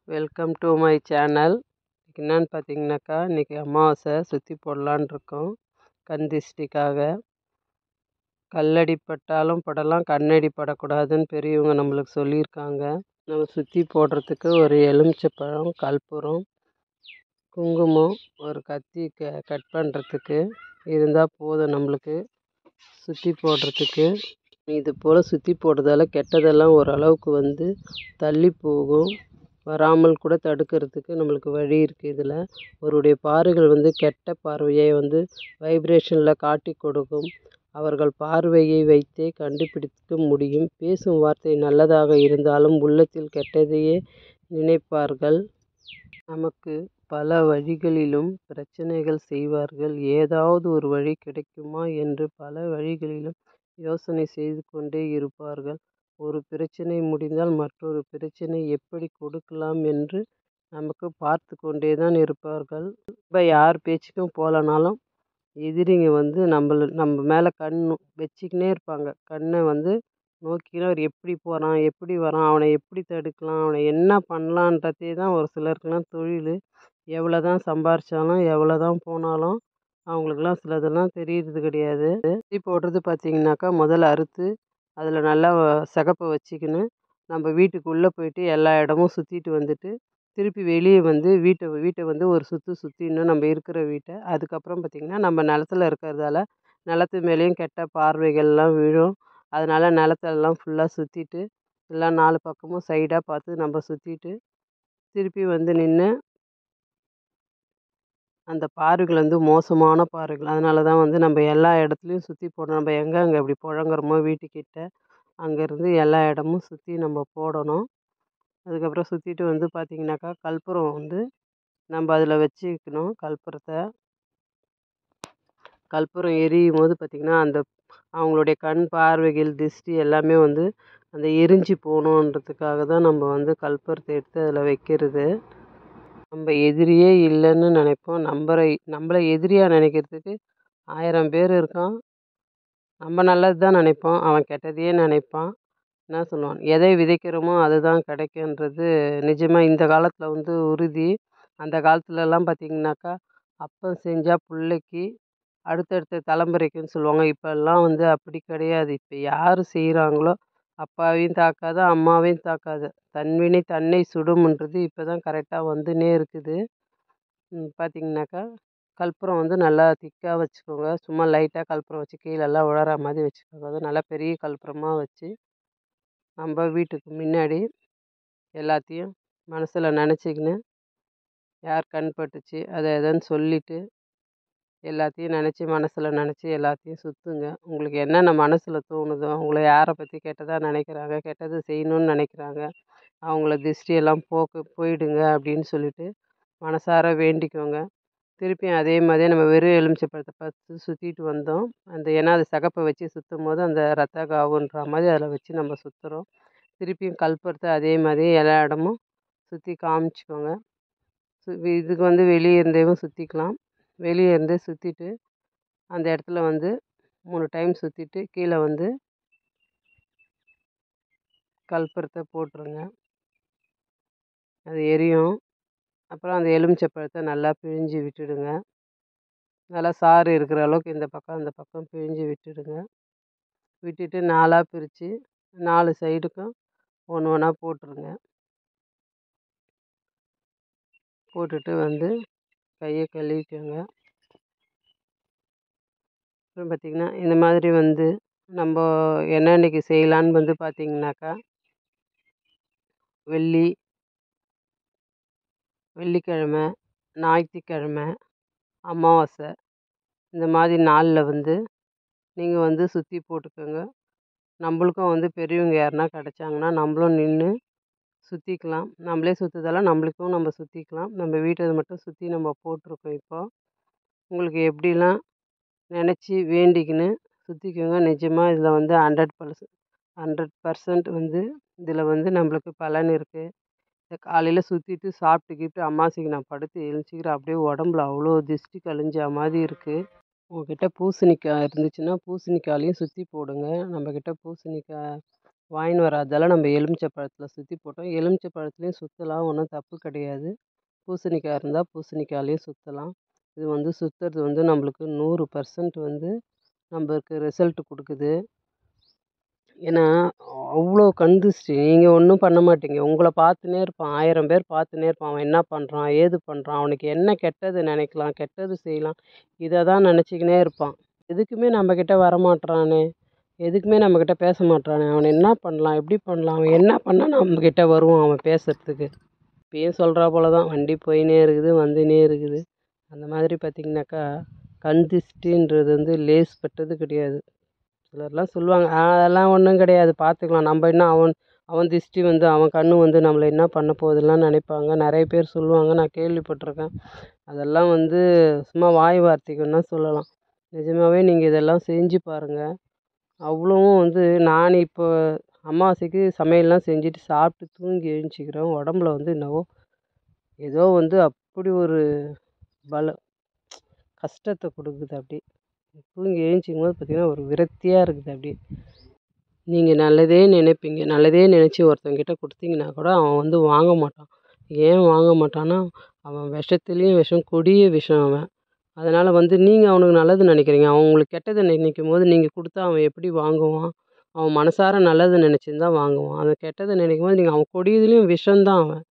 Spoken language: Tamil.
வெல்கம் டு மை சேனல் என்னன்னு பார்த்தீங்கன்னாக்கா இன்றைக்கி அமாவாசை சுற்றி போடலான் இருக்கோம் கண் திஷ்டிக்காக கல்லடி பட்டாலும் படலாம் கண்ணடி படக்கூடாதுன்னு பெரியவங்க நம்மளுக்கு சொல்லியிருக்காங்க நம்ம சுற்றி போடுறதுக்கு ஒரு எலுமிச்சப்பழம் கற்பூரம் குங்குமம் ஒரு கத்தி க கட் பண்ணுறதுக்கு இருந்தால் போதும் நம்மளுக்கு சுற்றி போடுறதுக்கு இது போல் சுற்றி போடுறதால கெட்டதெல்லாம் ஓரளவுக்கு வந்து தள்ளி போகும் வராமல் கூட தடுக்கிறதுக்கு நம்மளுக்கு வழி இருக்குது இதில் அவருடைய பார்வைகள் வந்து கெட்ட பார்வையை வந்து வைப்ரேஷனில் காட்டி கொடுக்கும் அவர்கள் பார்வையை வைத்தே கண்டுபிடிக்க முடியும் பேசும் வார்த்தை நல்லதாக இருந்தாலும் உள்ளத்தில் கெட்டதையே நினைப்பார்கள் நமக்கு பல வழிகளிலும் பிரச்சனைகள் செய்வார்கள் ஏதாவது ஒரு வழி கிடைக்குமா என்று பல வழிகளிலும் யோசனை செய்து கொண்டே இருப்பார்கள் ஒரு பிரச்சனை முடிந்தால் மற்றொரு பிரச்சனை எப்படி கொடுக்கலாம் என்று நமக்கு பார்த்து கொண்டே தான் இருப்பார்கள் இப்போ யார் பேச்சுக்கும் போகலனாலும் எதிரிங்க வந்து நம்மள நம்ம மேலே கண் வச்சுக்கினே இருப்பாங்க கண்ணை வந்து நோக்கினே அவர் எப்படி போகிறான் எப்படி வரான் அவனை எப்படி தடுக்கலாம் அவனை என்ன பண்ணலான்றதே தான் ஒரு சிலருக்குலாம் தொழில் எவ்வளோ தான் சம்பாரித்தாலும் எவ்வளோ தான் போனாலும் அவங்களுக்குலாம் சிலதெல்லாம் தெரியறது கிடையாது சுற்றி போடுறது பார்த்திங்கனாக்கா முதல்ல அறுத்து அதில் நல்லா சிகப்பை வச்சுக்கின்னு நம்ம வீட்டுக்குள்ளே போயிட்டு எல்லா இடமும் சுற்றிட்டு வந்துட்டு திருப்பி வெளியே வந்து வீட்டை வீட்டை வந்து ஒரு சுற்று சுற்றிடணும் நம்ம இருக்கிற வீட்டை அதுக்கப்புறம் பார்த்திங்கன்னா நம்ம நிலத்துல இருக்கிறதால நிலத்து மேலேயும் கெட்ட பார்வைகள்லாம் விழும் அதனால் நிலத்தெல்லாம் ஃபுல்லாக சுற்றிட்டு எல்லாம் நாலு பக்கமும் சைடாக பார்த்து நம்ம சுற்றிட்டு திருப்பி வந்து நின்று அந்த பார்வைகள் வந்து மோசமான பார்வைகள் அதனால தான் வந்து நம்ம எல்லா இடத்துலையும் சுற்றி போடணும் நம்ம எங்கெங்கே இப்படி புழங்குறோமோ வீட்டுக்கிட்ட அங்கேருந்து எல்லா இடமும் சுற்றி நம்ம போடணும் அதுக்கப்புறம் சுற்றிட்டு வந்து பார்த்திங்கனாக்கா கற்பூரம் வந்து நம்ம அதில் வச்சுக்கணும் கற்பூரத்தை கற்பூரம் எரியும் போது பார்த்திங்கன்னா அந்த அவங்களுடைய கண் பார்வைகள் திருஷ்டி எல்லாமே வந்து அந்த எரிஞ்சு போகணுன்றதுக்காக தான் நம்ம வந்து கற்பூரத்தை எடுத்து அதில் வைக்கிறது நம்ம எதிரியே இல்லைன்னு நினைப்போம் நம்பரை நம்மளை எதிரியாக நினைக்கிறதுக்கு ஆயிரம் பேர் இருக்கான் நம்ம நல்லது தான் நினைப்போம் அவன் கெட்டதையே நினைப்பான் என்ன சொல்லுவான் எதை விதைக்கிறோமோ அதுதான் கிடைக்குன்றது நிஜமாக இந்த காலத்தில் வந்து உறுதி அந்த காலத்துலலாம் பார்த்திங்கனாக்கா அப்பம் செஞ்சால் பிள்ளைக்கு அடுத்தடுத்த தலைமுறைக்குன்னு சொல்லுவாங்க இப்போல்லாம் வந்து அப்படி கிடையாது இப்போ யார் செய்கிறாங்களோ அப்பாவையும் தாக்காது அம்மாவையும் தாக்காது தன்வினை தன்னை சுடும்ன்றது இப்போ தான் கரெக்டாக வந்துன்னே இருக்குது பார்த்திங்கனாக்கா கற்பூரம் வந்து நல்லா திக்காக வச்சுக்கோங்க சும்மா லைட்டாக கற்பூரம் வச்சு கீழெல்லாம் விழற மாதிரி வச்சுக்கோங்க அது நல்லா பெரிய கற்பூரமாக வச்சு நம்ம வீட்டுக்கு முன்னாடி எல்லாத்தையும் மனசில் நினச்சிக்கின்னு யார் கண் பட்டுச்சு அதை எதுன்னு சொல்லிவிட்டு எல்லாத்தையும் நினச்சி மனசில் நினச்சி எல்லாத்தையும் சுற்றுங்க உங்களுக்கு என்னென்ன மனசில் தோணுதோ உங்களை யாரை பற்றி கெட்டதாக நினைக்கிறாங்க கெட்டது செய்யணுன்னு நினைக்கிறாங்க அவங்கள திருஷ்டியெல்லாம் போக்கு போயிடுங்க அப்படின்னு சொல்லிட்டு மனசார வேண்டிக்கோங்க திருப்பியும் அதே மாதிரியே நம்ம வெறும் எலுமிச்சப்பழத்தை பார்த்து சுற்றிட்டு வந்தோம் அந்த ஏன்னா அது சகப்பை வச்சு சுற்றும் போது அந்த ரத்த காவுன்ற மாதிரி அதில் வச்சு நம்ம சுற்றுறோம் திருப்பியும் கற்பூரத்தை அதே மாதிரி எல்லா இடமும் சுற்றி காமிச்சிக்கோங்க இதுக்கு வந்து வெளியே இருந்தேவும் சுற்றிக்கலாம் வெளியே இருந்து சுற்றிட்டு அந்த இடத்துல வந்து மூணு டைம் சுற்றிட்டு கீழே வந்து கற்பூரத்தை போட்டுருங்க அது எரியும் அப்புறம் அந்த எலுமிச்சப்பழத்தை நல்லா பிழிஞ்சு விட்டுடுங்க நல்லா சாறு இருக்கிற அளவுக்கு இந்த பக்கம் அந்த பக்கம் பிழிஞ்சு விட்டுடுங்க விட்டுட்டு நாலாக பிரித்து நாலு சைடுக்கும் ஒன்று ஒன்றா போட்டுருங்க போட்டுட்டு வந்து கையை கழுவிக்கோங்க அப்புறம் பார்த்திங்கன்னா இந்த மாதிரி வந்து நம்ம என்ன இன்றைக்கி செய்யலான்னு வந்து பார்த்திங்கனாக்கா வெள்ளி வெள்ளிக்கிழமை ஞாயிற்றுக்கிழமை அமாவாசை இந்த மாதிரி நாளில் வந்து நீங்கள் வந்து சுற்றி போட்டுக்கோங்க நம்மளுக்கும் வந்து பெரியவங்க யாருனா கிடச்சாங்கன்னா நம்மளும் நின்று சுற்றிக்கலாம் நம்மளே சுற்றுறதால நம்மளுக்கும் நம்ம சுற்றிக்கலாம் நம்ம வீட்டை மட்டும் சுற்றி நம்ம போட்டிருக்கோம் இப்போ உங்களுக்கு எப்படிலாம் நினச்சி வேண்டிக்கின்னு சுற்றிக்கோங்க நிஜமாக இதில் வந்து ஹண்ட்ரட் பர்சன்ட் ஹண்ட்ரட் பர்சன்ட் வந்து இதில் வந்து நம்மளுக்கு பலன் இருக்குது இந்த காலையில் சுற்றிட்டு சாப்பிட்டு கீப்பிட்டு அமாவாசைக்கு நான் படுத்து எழுந்திரிச்சிக்கிறேன் அப்படியே உடம்புல அவ்வளோ திஷ்டி கழிஞ்ச மாதிரி இருக்குது உங்ககிட்ட பூசணிக்காய் இருந்துச்சுன்னா பூசணிக்காயிலையும் சுற்றி போடுங்க நம்மக்கிட்ட பூசணிக்காய் வாங்கின்னு வராததால் நம்ம எலுமிச்சை பழத்தில் சுற்றி போட்டோம் எலுமிச்சை பழத்துலேயும் சுற்றலாம் ஒன்றும் தப்பு கிடையாது பூசணிக்காய் இருந்தால் பூசணிக்காய்லேயும் சுற்றலாம் இது வந்து சுற்றுறது வந்து நம்மளுக்கு நூறு பர்சன்ட் வந்து நம்மளுக்கு ரிசல்ட் கொடுக்குது ஏன்னா அவ்வளோ கண் திருஷ்டி நீங்கள் ஒன்றும் பண்ண மாட்டீங்க உங்களை பார்த்துன்னே இருப்பான் ஆயிரம் பேர் பார்த்துன்னே இருப்பான் அவன் என்ன பண்ணுறான் ஏது பண்ணுறான் அவனுக்கு என்ன கெட்டது நினைக்கலாம் கெட்டது செய்யலாம் இதை தான் நினச்சிக்கினே இருப்பான் எதுக்குமே நம்மக்கிட்ட வரமாட்றானே எதுக்குமே நம்மக்கிட்ட பேச மாட்றானே அவனை என்ன பண்ணலாம் எப்படி பண்ணலாம் அவன் என்ன பண்ணால் நம்மக்கிட்ட வருவான் அவன் பேசுகிறதுக்கு இப்பயும் சொல்கிறா போல தான் வண்டி போயின்னே இருக்குது வந்துன்னே இருக்குது அந்த மாதிரி பார்த்திங்கனாக்கா கண் திருஷ்டின்றது வந்து லேஸ் பட்டது கிடையாது சிலர்லாம் சொல்லுவாங்க அதெல்லாம் ஒன்றும் கிடையாது பார்த்துக்கலாம் நம்ம என்ன அவன் அவன் திருஷ்டி வந்து அவன் கண் வந்து நம்மளை என்ன பண்ண போகுதுலாம் நினைப்பாங்க நிறைய பேர் சொல்லுவாங்க நான் கேள்விப்பட்டிருக்கேன் அதெல்லாம் வந்து சும்மா வாய் வார்த்தைக்கு வேணால் சொல்லலாம் நிஜமாகவே நீங்கள் இதெல்லாம் செஞ்சு பாருங்கள் அவ்வளோவும் வந்து நான் இப்போ அமாவாசைக்கு சமையல்லாம் செஞ்சுட்டு சாப்பிட்டு தூங்கி எழுந்திரிக்கிறேன் உடம்புல வந்து என்னவோ ஏதோ வந்து அப்படி ஒரு பல கஷ்டத்தை கொடுக்குது அப்படி தூங்கி எழுந்திரிக்கும் போது பார்த்திங்கன்னா ஒரு விரக்தியாக இருக்குது அப்படியே நீங்கள் நல்லதே நினைப்பீங்க நல்லதே நினச்சி ஒருத்தவங்கிட்ட கொடுத்தீங்கன்னா கூட அவன் வந்து வாங்க மாட்டான் ஏன் வாங்க மாட்டான்னா அவன் விஷத்துலேயும் விஷம் கொடிய விஷம் அவன் அதனால் வந்து நீங்கள் அவனுக்கு நல்லது நினைக்கிறீங்க அவன் உங்களுக்கு கெட்டது நினைக்கும் போது நீங்கள் கொடுத்தா அவன் எப்படி வாங்குவான் அவன் மனசார நல்லது நினச்சிருந்தா வாங்குவான் அவன் கெட்டதை நினைக்கும் போது நீங்கள் அவன் கொடியதுலேயும் விஷம்தான் அவன்